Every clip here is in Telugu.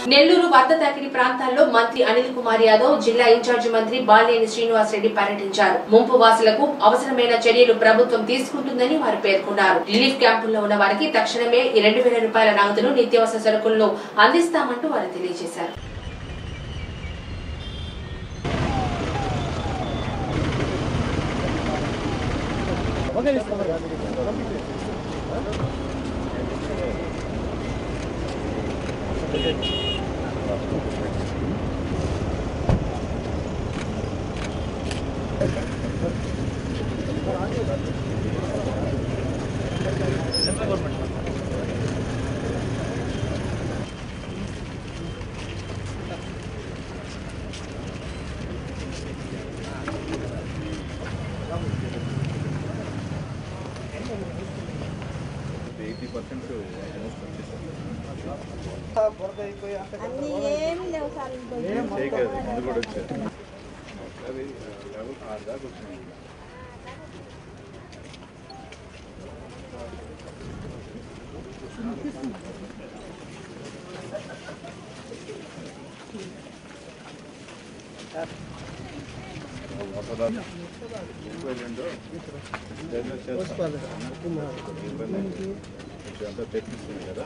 నెల్లూరు వద్ద తాకిడి ప్రాంతాల్లో మంత్రి అనిల్ కుమార్ యాదవ్ జిల్లా ఇన్ఛార్జి మంత్రి బాలినేని శ్రీనివాస్ రెడ్డి పర్యటించారు ముంపు వాసులకు అవసరమైన చర్యలు ప్రభుత్వం తీసుకుంటుందని వారు పేర్కొన్నారు రిలీఫ్ క్యాంపుల్లో ఉన్న వారికి తక్షణమే ఈ రెండు వేల రూపాయల నగదును నిత్యావసర సరుకులను అందిస్తామంటూ వారు తెలియజేశారు ఎయిటీ పర్సెంట్ అన్ని ఏం లేవు సార్ ఇంకో చేయగలదు ముందు కూడా వచ్చారు అది లెవెల్ ఆరు దాకా వచ్చినాయి అంతా తెప్పిస్తుంది కదా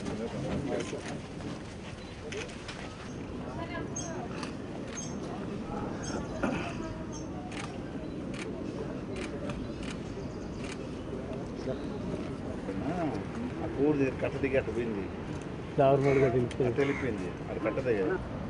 ఆ పూర్ దగ్గర కట్ట దిగి అట్ట పోయింది అట్ట వెళ్ళిపోయింది అది కట్ట దగ్గర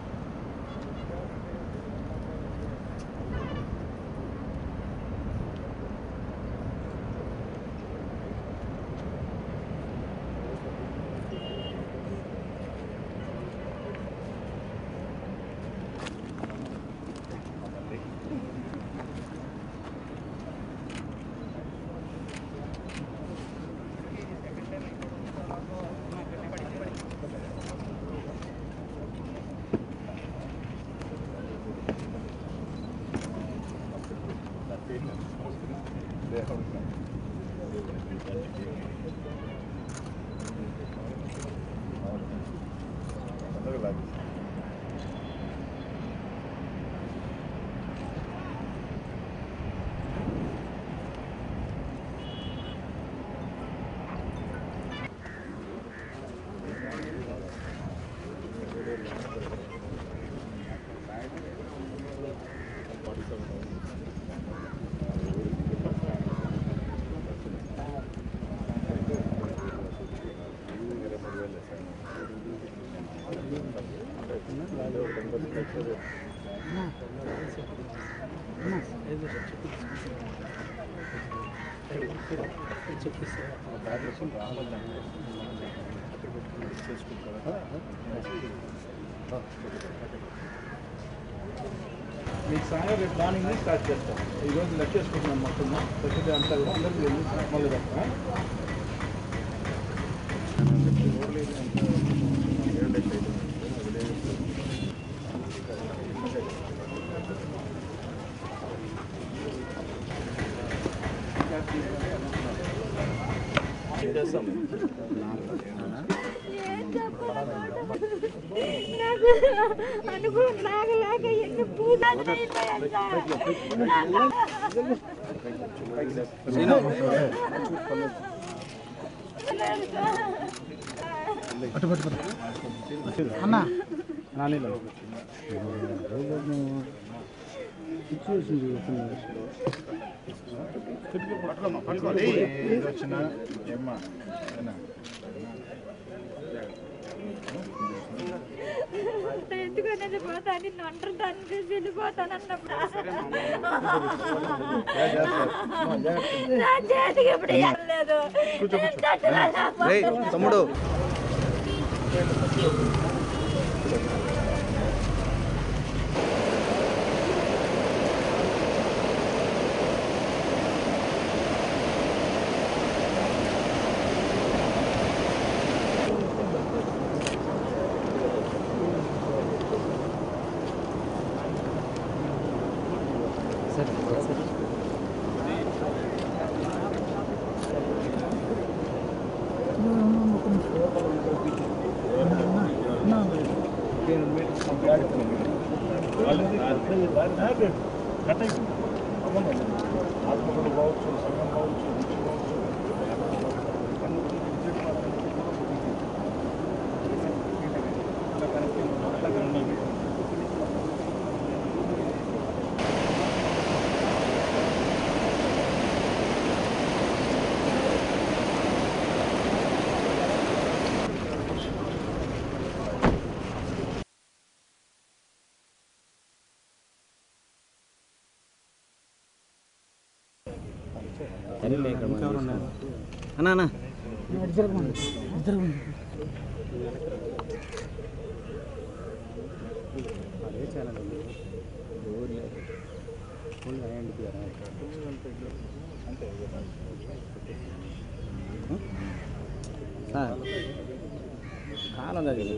మీకు సాయంత్రం రేపు మార్నింగ్ నుంచి స్టార్ట్ చేస్తాం ఈ రోజు లెక్క చేసుకుంటున్నాం మొత్తం ప్రతిదీ అంతా కూడా అందరికీ వెళ్ళి మొదలు పెడతాం చేస్తాం నాకు అనుకో నాకు లేక ఎన్ని పూజలు అయిపోయాయి సార్. వచ్చిన ఏమ్మా ఏనా? ఎందుకనేది పోతాను నిన్ను ఒంటరిదాన్ని చేసి వెళ్ళిపోతాను అన్నప్పుడు నా చేతికి ఇప్పుడు ఏం లేదు నేను చచ్చిపోయినా తమ్ముడు ఫిఫ్టీన్ మీటర్స్ కట్ అయిపోయింది ఆత్మకులు కావచ్చు సంఘం కావచ్చు రుచి కావచ్చు అట్లా కనెక్ట్ అట్లా కనెక్ట్ అన్నా అన్నా సార్ కాలం తగ్గింది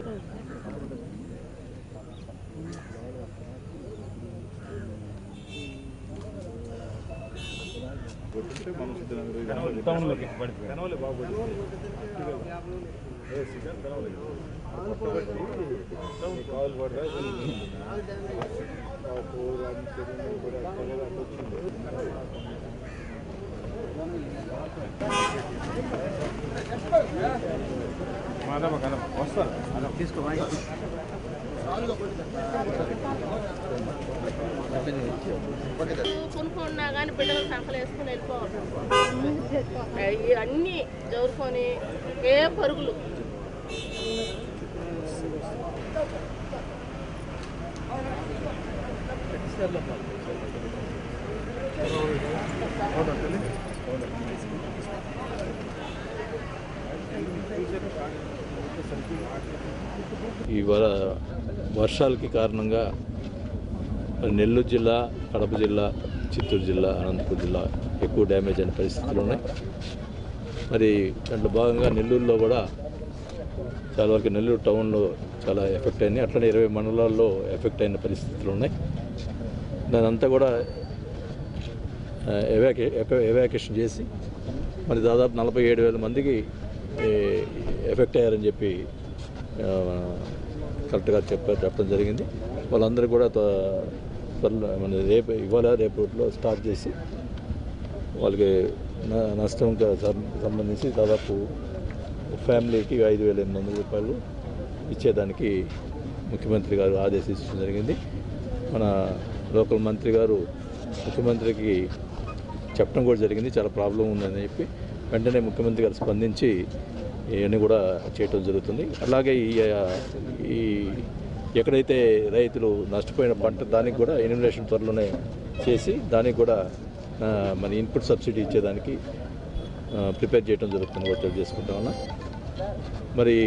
టౌన్లోకి కనవలే బాగుపడి కాల్ పడ్డా మాధవ కనవ వస్తారు తీసుకో కొనుక్కున్నా కానీ బిడ్డలు సంకలు వేసుకుని వెళ్ళిపోవాలి అయ్యి అన్నీ జరుపుకొని ఏ పరుగులు ఇవాళ వర్షాలకి కారణంగా నెల్లూరు జిల్లా కడప జిల్లా చిత్తూరు జిల్లా అనంతపురం జిల్లా ఎక్కువ డ్యామేజ్ అయిన పరిస్థితులు ఉన్నాయి మరి దాంట్లో భాగంగా నెల్లూరులో కూడా చాలా వరకు నెల్లూరు టౌన్లో చాలా ఎఫెక్ట్ అయినాయి అట్లనే ఇరవై మండలాల్లో ఎఫెక్ట్ అయిన పరిస్థితులు ఉన్నాయి దాని అంతా కూడా ఎవాక్యే ఎవాక్యుయేషన్ చేసి మరి దాదాపు నలభై ఏడు వేల మందికి ఏ, ఎఫెక్ట్ అయ్యారని చెప్పి ఆ, కలెక్టర్ గారు చెప్పారు చెప్పడం జరిగింది వాళ్ళందరూ కూడా త్వ- త్వరలో మన రేపు ఇవాళ రేపట్లో స్టార్ట్ చేసి వాళ్ళకి న- నష్టం క- సం- సంబంధించి దాదాపు ఫ్యామిలీకి ఐదు వేల ఎనిమిది వందల రూపాయలు ఇచ్చేదానికి ముఖ్యమంత్రి గారు ఆదేశించడం జరిగింది మన లోకల్ మంత్రి గారు ముఖ్యమంత్రికి చెప్పడం కూడా జరిగింది చాలా ప్రాబ్లం ఉందని చెప్పి వెంటనే ముఖ్యమంత్రి గారు స్పందించి ఇవన్నీ కూడా చేయటం జరుగుతుంది అలాగే ఈ ఈ ఎక్కడైతే రైతులు నష్టపోయిన పంట దానికి కూడా ఎనిమినేషన్ త్వరలోనే చేసి దానికి కూడా ఆ, మన ఇన్పుట్ సబ్సిడీ ఇచ్చేదానికి ఆ, ప్రిపేర్ చేయడం జరుగుతుంది కూడా తెలియజేసుకుంటా ఉన్నా మరి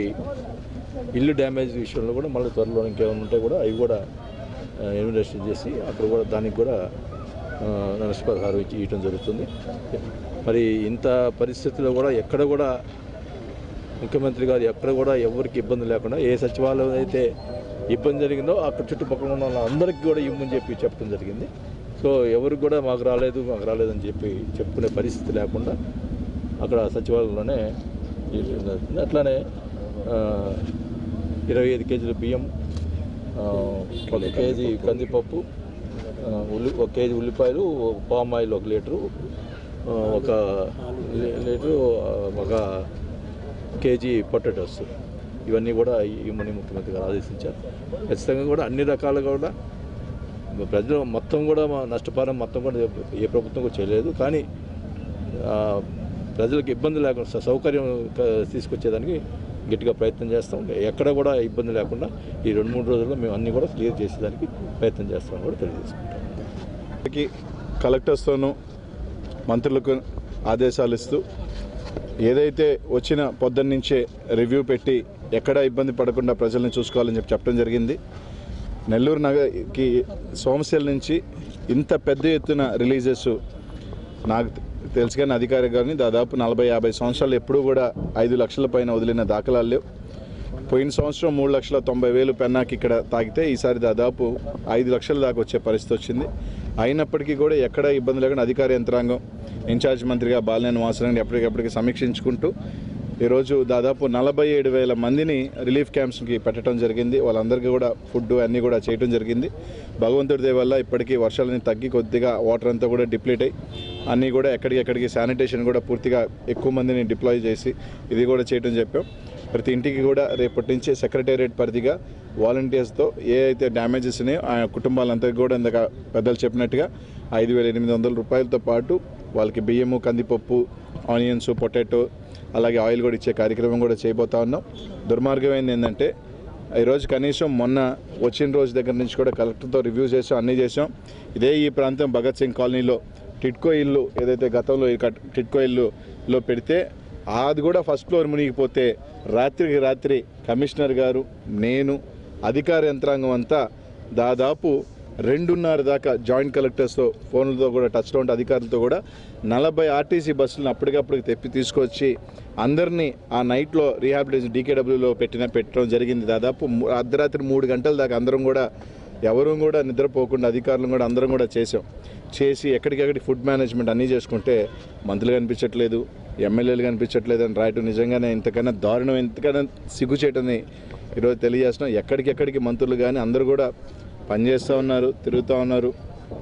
ఇల్లు డ్యామేజ్ విషయంలో కూడా మళ్ళీ త్వరలో ఇంకేమైనా ఉంటే కూడా అవి కూడా ఇన్వెస్టిగేషన్ చేసి అక్కడ కూడా దానికి కూడా ఆ, నష్టపరిహారం ఇచ్చి ఇవ్వడం జరుగుతుంది మరి ఇంత పరిస్థితుల్లో కూడా ఎక్కడ కూడా ముఖ్యమంత్రి గారు ఎక్కడ కూడా ఎవరికి ఇబ్బంది లేకుండా ఏ సచివాలయం అయితే ఇబ్బంది జరిగిందో అక్కడ చుట్టుపక్కల ఉన్న వాళ్ళందరికీ కూడా ఇమ్మని చెప్పి చెప్పడం జరిగింది సో ఎవరికి కూడా మాకు రాలేదు మాకు రాలేదని చెప్పి చెప్పుకునే పరిస్థితి లేకుండా అక్కడ సచివాలయంలోనే ఇవ్వడం జరుగుతుంది అట్లానే ఆ, ఇరవై ఐదు కేజీల బియ్యం ఆ, ఒక కేజీ కందిపప్పు ఆ, ఉల్లి ఒక కేజీ ఉల్లిపాయలు పామ్ ఆయిల్ ఒక లీటరు ఆ, ఒక లీ- లీటరు ఆ, ఒక కేజీ పొటాటోస్ ఇవన్నీ కూడా ఇవ్వమని ముఖ్యమంత్రి గారు ఆదేశించారు ఖచ్చితంగా కూడా అన్ని రకాలుగా కూడా ప్రజలు మొత్తం కూడా మా నష్టపరం మొత్తం కూడా ఏ ప్రభుత్వం కూడా చేయలేదు కానీ ఆ, ప్రజలకు ఇబ్బంది లేకుండా స- సౌకర్యం క- తీసుకొచ్చేదానికి గట్టిగా ప్రయత్నం చేస్తాం ఎక్కడ కూడా ఇబ్బంది లేకుండా ఈ రెండు మూడు రోజుల్లో మేము అన్నీ కూడా క్లియర్ చేసేదానికి ప్రయత్నం చేస్తామని కూడా తెలియజేసుకుంటాం కి కలెక్టర్స్తోనూ మంత్రులకు ఆదేశాలు ఇస్తూ ఏదైతే వచ్చిన పొద్దున్నుంచే రివ్యూ పెట్టి ఎక్కడ ఇబ్బంది పడకుండా ప్రజల్ని చూసుకోవాలని చెప్పి చెప్పడం జరిగింది నెల్లూరు నగర్కి సోమశిల నుంచి ఇంత పెద్ద ఎత్తున రిలీజెస్ నాకు తెలుసు కానీ అధికారి గారిని దాదాపు నలభై యాభై సంవత్సరాలు ఎప్పుడూ కూడా ఐదు లక్షల పైన వదిలిన దాఖలాలు లేవు పోయిన సంవత్సరం మూడు లక్షల తొంభై వేలు పెన్నాకి ఇక్కడ తాగితే ఈసారి దాదాపు ఐదు లక్షల దాకా వచ్చే పరిస్థితి వచ్చింది అయినప్పటికీ కూడా ఎక్కడ ఇబ్బంది లేకుండా అధికార యంత్రాంగం ఇన్ఛార్జ్ మంత్రిగా బాలినేని వాసనాన్ని ఎప్పటికప్పటికి సమీక్షించుకుంటూ ఈరోజు దాదాపు నలభై ఏడు వేల మందిని రిలీఫ్ క్యాంప్స్కి పెట్టడం జరిగింది వాళ్ళందరికీ కూడా ఫుడ్ అన్నీ కూడా చేయడం జరిగింది భగవంతుడి దయ వల్ల ఇప్పటికీ వర్షాలన్నీ తగ్గి కొద్దిగా వాటర్ అంతా కూడా డిప్లీట్ అయ్యి అన్నీ కూడా ఎక్కడికెక్కడికి శానిటేషన్ కూడా పూర్తిగా ఎక్కువ మందిని డిప్లాయ్ చేసి ఇది కూడా చేయడం చెప్పాం ప్రతి ఇంటికి కూడా రేపటి నుంచి సెక్రటేరియట్ పరిధిగా వాలంటీర్స్తో ఏ అయితే డ్యామేజెస్ ఉన్నాయో ఆ కుటుంబాలందరికీ కూడా ఇందాక పెద్దలు చెప్పినట్టుగా ఐదు వేల ఎనిమిది వందల రూపాయలతో పాటు వాళ్ళకి బియ్యము కందిపప్పు ఆనియన్స్ పొటాటో అలాగే ఆయిల్ కూడా ఇచ్చే కార్యక్రమం కూడా చేయబోతా ఉన్నాం దుర్మార్గమైంది ఏంటంటే ఈరోజు కనీసం మొన్న వచ్చిన రోజు దగ్గర నుంచి కూడా కలెక్టర్తో రివ్యూ చేసాం అన్నీ చేసాం ఇదే ఈ ప్రాంతం భగత్ సింగ్ కాలనీలో టిట్కో ఇల్లు ఏదైతే గతంలో ఈ కట్- టిట్కో ఇల్లులో పెడితే అది కూడా ఫస్ట్ ఫ్లోర్ మునిగిపోతే రాత్రికి రాత్రి కమిషనర్ గారు నేను అధికార యంత్రాంగం అంతా దాదాపు రెండున్నర దాకా జాయింట్ కలెక్టర్స్తో ఫోన్లతో కూడా టచ్లో ఉంటే అధికారులతో కూడా నలభై ఆర్టీసీ బస్సులను అప్పటికప్పుడు తెప్పి తీసుకొచ్చి అందరినీ ఆ నైట్లో రీహాబిలిటేషన్ డీకేడబ్ల్యూలో పెట్టిన పెట్టడం జరిగింది దాదాపు మూ- అర్ధరాత్రి మూడు గంటల దాకా అందరం కూడా ఎవరు కూడా నిద్రపోకుండా అధికారులు కూడా అందరం కూడా చేసాం చేసి ఎక్కడికెక్కడి ఫుడ్ మేనేజ్మెంట్ అన్నీ చేసుకుంటే మంత్రులు కనిపించట్లేదు ఎమ్మెల్యేలు కనిపించట్లేదు అని రాయటం నిజంగానే ఇంతకన్నా దారుణం ఇంతకన్నా సిగ్గుచేటని ఈరోజు తెలియజేస్తున్నాం ఎక్కడికెక్కడికి మంత్రులు కానీ అందరూ కూడా పనిచేస్తూ ఉన్నారు తిరుగుతూ ఉన్నారు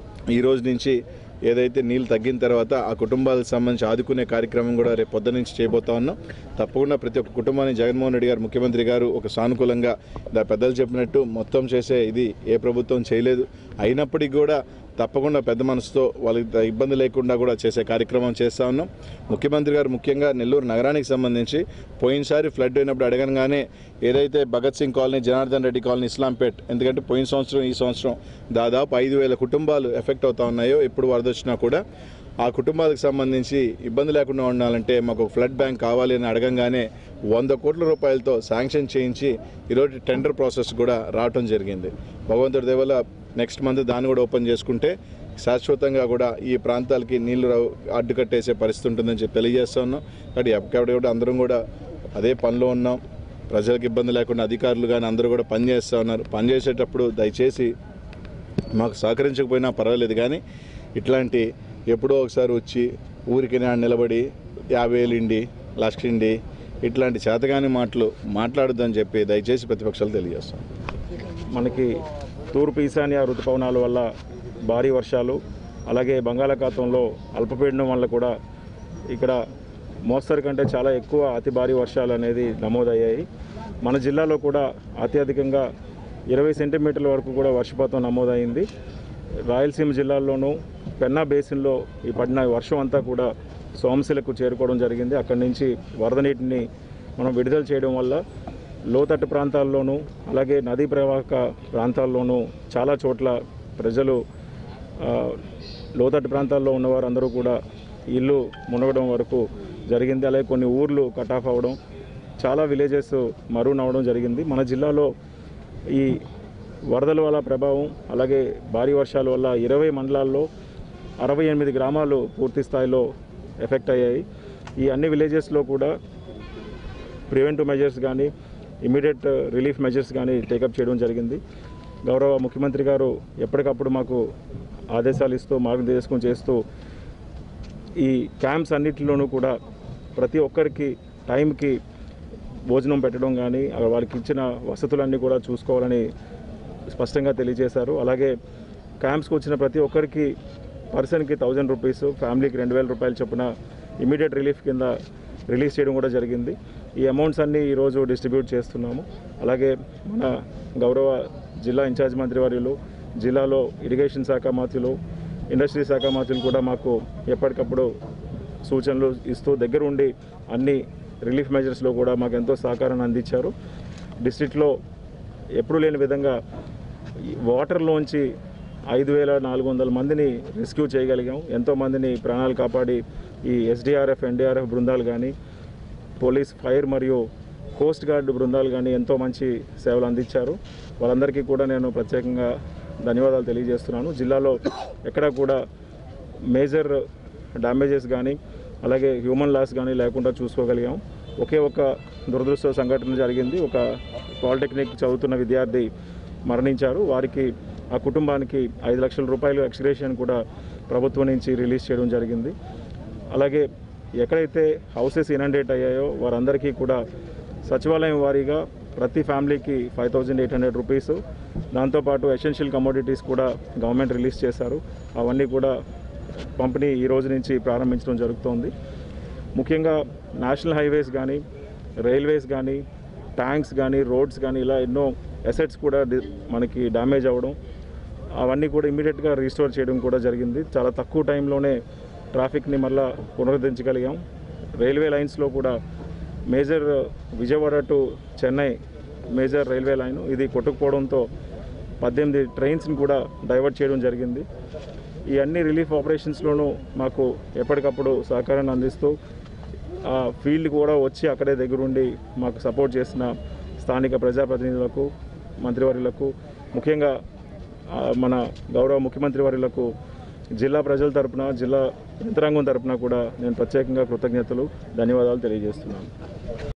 ఈ రోజు నుంచి ఏదైతే నీళ్ళు తగ్గిన తర్వాత ఆ కుటుంబాలకు సంబంధించి ఆదుకునే కార్యక్రమం కూడా రేపు పొద్దు నుంచి చేయబోతా ఉన్నాం తప్పకుండా ప్రతి ఒక్క కుటుంబాన్ని జగన్మోహన్ రెడ్డి గారు ముఖ్యమంత్రి గారు ఒక సానుకూలంగా దా పెద్దలు చెప్పినట్టు మొత్తం చేసే ఇది ఏ ప్రభుత్వం చేయలేదు అయినప్పటికీ కూడా తప్పకుండా పెద్ద మనసుతో వాళ్ళకి ద- ఇబ్బంది లేకుండా కూడా చేసే కార్యక్రమం చేస్తూ ఉన్నాం ముఖ్యమంత్రి గారు ముఖ్యంగా నెల్లూరు నగరానికి సంబంధించి పోయినసారి ఫ్లడ్ అయినప్పుడు అడగనగానే ఏదైతే భగత్ సింగ్ కాలనీ జనార్దన్ రెడ్డి కాలనీ ఇస్లాంపేట్ ఎందుకంటే పోయిన సంవత్సరం ఈ సంవత్సరం దాదాపు ఐదు వేల కుటుంబాలు ఎఫెక్ట్ అవుతా ఉన్నాయో ఎప్పుడు వరద వచ్చినా కూడా ఆ కుటుంబాలకు సంబంధించి ఇబ్బంది లేకుండా ఉండాలంటే మాకు ఒక ఫ్లడ్ బ్యాంక్ కావాలి అని అడగంగానే వంద కోట్ల రూపాయలతో శాంక్షన్ చేయించి ఈరోజు టెండర్ ప్రాసెస్ కూడా రావటం జరిగింది భగవంతుడి దేవల్ల నెక్స్ట్ మంత్ దాన్ని కూడా ఓపెన్ చేసుకుంటే శాశ్వతంగా కూడా ఈ ప్రాంతాలకి నీళ్లు రావు- అడ్డుకట్టేసే పరిస్థితి ఉంటుందని చెప్పి తెలియజేస్తా ఉన్నాం కాబట్టి ఎప్పటికప్పుడు కూడా అందరం కూడా అదే పనిలో ఉన్నాం ప్రజలకు ఇబ్బంది లేకుండా అధికారులు కానీ అందరూ కూడా పని చేస్తూ ఉన్నారు పని చేసేటప్పుడు దయచేసి మాకు సహకరించకపోయినా పర్వాలేదు కానీ ఇట్లాంటి ఎప్పుడో ఒకసారి వచ్చి ఊరికి నా నిలబడి యాభై వేలు ఇండి లక్ష ఇండి ఇట్లాంటి చేతగాని మాటలు మాట్లాడొద్దని చెప్పి దయచేసి ప్రతిపక్షాలు తెలియజేస్తాం మనకి తూర్పు ఈశాన్య ఋతుపవనాల వల్ల భారీ వర్షాలు అలాగే బంగాళాఖాతంలో అల్పపీడనం వల్ల కూడా ఇక్కడ మోస్తరు కంటే చాలా ఎక్కువ అతి భారీ వర్షాలు అనేది నమోదయ్యాయి మన జిల్లాలో కూడా అత్యధికంగా ఇరవై సెంటీమీటర్ల వరకు కూడా వర్షపాతం నమోదైంది రాయలసీమ జిల్లాల్లోనూ పెన్నా బేసిన్లో ఈ పడిన వర్షం అంతా కూడా సోమశిలకు చేరుకోవడం జరిగింది అక్కడి నుంచి వరద నీటిని మనం విడుదల చేయడం వల్ల లోతట్టు ప్రాంతాల్లోనూ అలాగే నదీ ప్రవాహక ప్రాంతాల్లోనూ చాలా చోట్ల ప్రజలు ఆ, లోతట్టు ప్రాంతాల్లో ఉన్నవారు అందరూ కూడా ఇల్లు మునగడం వరకు జరిగింది అలాగే కొన్ని ఊర్లు కట్ ఆఫ్ అవ్వడం చాలా విలేజెస్ మరూన్ అవ్వడం జరిగింది మన జిల్లాలో ఈ వరదల వల్ల ప్రభావం అలాగే భారీ వర్షాల వల్ల ఇరవై మండలాల్లో అరవై ఎనిమిది గ్రామాలు పూర్తి స్థాయిలో ఎఫెక్ట్ అయ్యాయి ఈ అన్ని విలేజెస్లో కూడా ప్రివెంటివ్ మెజర్స్ కానీ ఇమీడియట్ రిలీఫ్ మెజర్స్ కానీ టేకప్ చేయడం జరిగింది గౌరవ ముఖ్యమంత్రి గారు ఎప్పటికప్పుడు మాకు ఆదేశాలు ఇస్తూ మార్గనిర్దేశకం చేస్తూ ఈ క్యాంప్స్ అన్నిటిలోనూ కూడా ప్రతి ఒక్కరికి టైంకి భోజనం పెట్టడం కానీ వాళ్ళకి ఇచ్చిన వసతులన్నీ కూడా చూసుకోవాలని స్పష్టంగా తెలియజేశారు అలాగే క్యాంప్స్కి వచ్చిన ప్రతి ఒక్కరికి పర్సన్కి థౌజండ్ రూపీస్ ఫ్యామిలీకి రెండు వేల రూపాయలు చొప్పున ఇమీడియట్ రిలీఫ్ కింద రిలీజ్ చేయడం కూడా జరిగింది ఈ అమౌంట్స్ అన్నీ ఈరోజు డిస్ట్రిబ్యూట్ చేస్తున్నాము అలాగే మన గౌరవ జిల్లా ఇన్ఛార్జ్ మంత్రి వర్యులు జిల్లాలో ఇరిగేషన్ శాఖ మంత్రులు ఇండస్ట్రీ శాఖ మంత్రులు కూడా మాకు ఎప్పటికప్పుడు సూచనలు ఇస్తూ దగ్గర ఉండి అన్ని రిలీఫ్ మెజర్స్లో కూడా మాకు ఎంతో సహకారాన్ని అందించారు డిస్ట్రిక్ట్లో ఎప్పుడూ లేని విధంగా ఈ వాటర్లోంచి ఐదు వేల నాలుగు వందల మందిని రెస్క్యూ చేయగలిగాం ఎంతోమందిని ప్రాణాలు కాపాడి ఈ ఎస్డిఆర్ఎఫ్ ఎన్డీఆర్ఎఫ్ బృందాలు కానీ పోలీస్ ఫైర్ మరియు కోస్ట్ గార్డ్ బృందాలు కానీ ఎంతో మంచి సేవలు అందించారు వాళ్ళందరికీ కూడా నేను ప్రత్యేకంగా ధన్యవాదాలు తెలియజేస్తున్నాను జిల్లాలో ఎక్కడా కూడా మేజర్ డ్యామేజెస్ కానీ అలాగే హ్యూమన్ లాస్ కానీ లేకుండా చూసుకోగలిగాం ఒకే ఒక దురదృష్ట సంఘటన జరిగింది ఒక పాలిటెక్నిక్ చదువుతున్న విద్యార్థి మరణించారు వారికి ఆ కుటుంబానికి ఐదు లక్షల రూపాయలు ఎక్స్గ్రేషన్ కూడా ప్రభుత్వం నుంచి రిలీజ్ చేయడం జరిగింది అలాగే ఎక్కడైతే హౌసెస్ ఇనండేట్ అయ్యాయో వారందరికీ కూడా సచివాలయం వారీగా ప్రతి ఫ్యామిలీకి five thousand eight hundred rupees దాంతోపాటు ఎసెన్షియల్ కమోడిటీస్ కూడా గవర్నమెంట్ రిలీజ్ చేశారు అవన్నీ కూడా పంపిణీ ఈ రోజు నుంచి ప్రారంభించడం జరుగుతోంది ముఖ్యంగా నేషనల్ హైవేస్ కానీ రైల్వేస్ కానీ ట్యాంక్స్ కానీ రోడ్స్ కానీ ఇలా ఎన్నో అసెట్స్ కూడా డి- మనకి డ్యామేజ్ అవ్వడం అవన్నీ కూడా ఇమీడియట్గా రీస్టోర్ చేయడం కూడా జరిగింది చాలా తక్కువ టైంలోనే ట్రాఫిక్ని మళ్ళా పునరుద్ధరించగలిగాం రైల్వే లైన్స్లో కూడా major Vijayawada to Chennai major railway line ఇది కొట్టుకుపోవడంతో పద్దెనిమిది ట్రైన్స్ని కూడా డైవర్ట్ చేయడం జరిగింది ఈ అన్ని రిలీఫ్ ఆపరేషన్స్లోనూ మాకు ఎప్పటికప్పుడు సహకారాన్ని అందిస్తూ ఆ ఫీల్డ్ కూడా వచ్చి అక్కడే దగ్గరుండి మాకు సపోర్ట్ చేసిన స్థానిక ప్రజాప్రతినిధులకు మంత్రివర్యులకు ముఖ్యంగా ఆ, మన గౌరవ ముఖ్యమంత్రి వర్యులకు జిల్లా ప్రజల తరపున జిల్లా యంత్రాంగం తరపున కూడా నేను ప్రత్యేకంగా కృతజ్ఞతలు ధన్యవాదాలు తెలియజేస్తున్నాను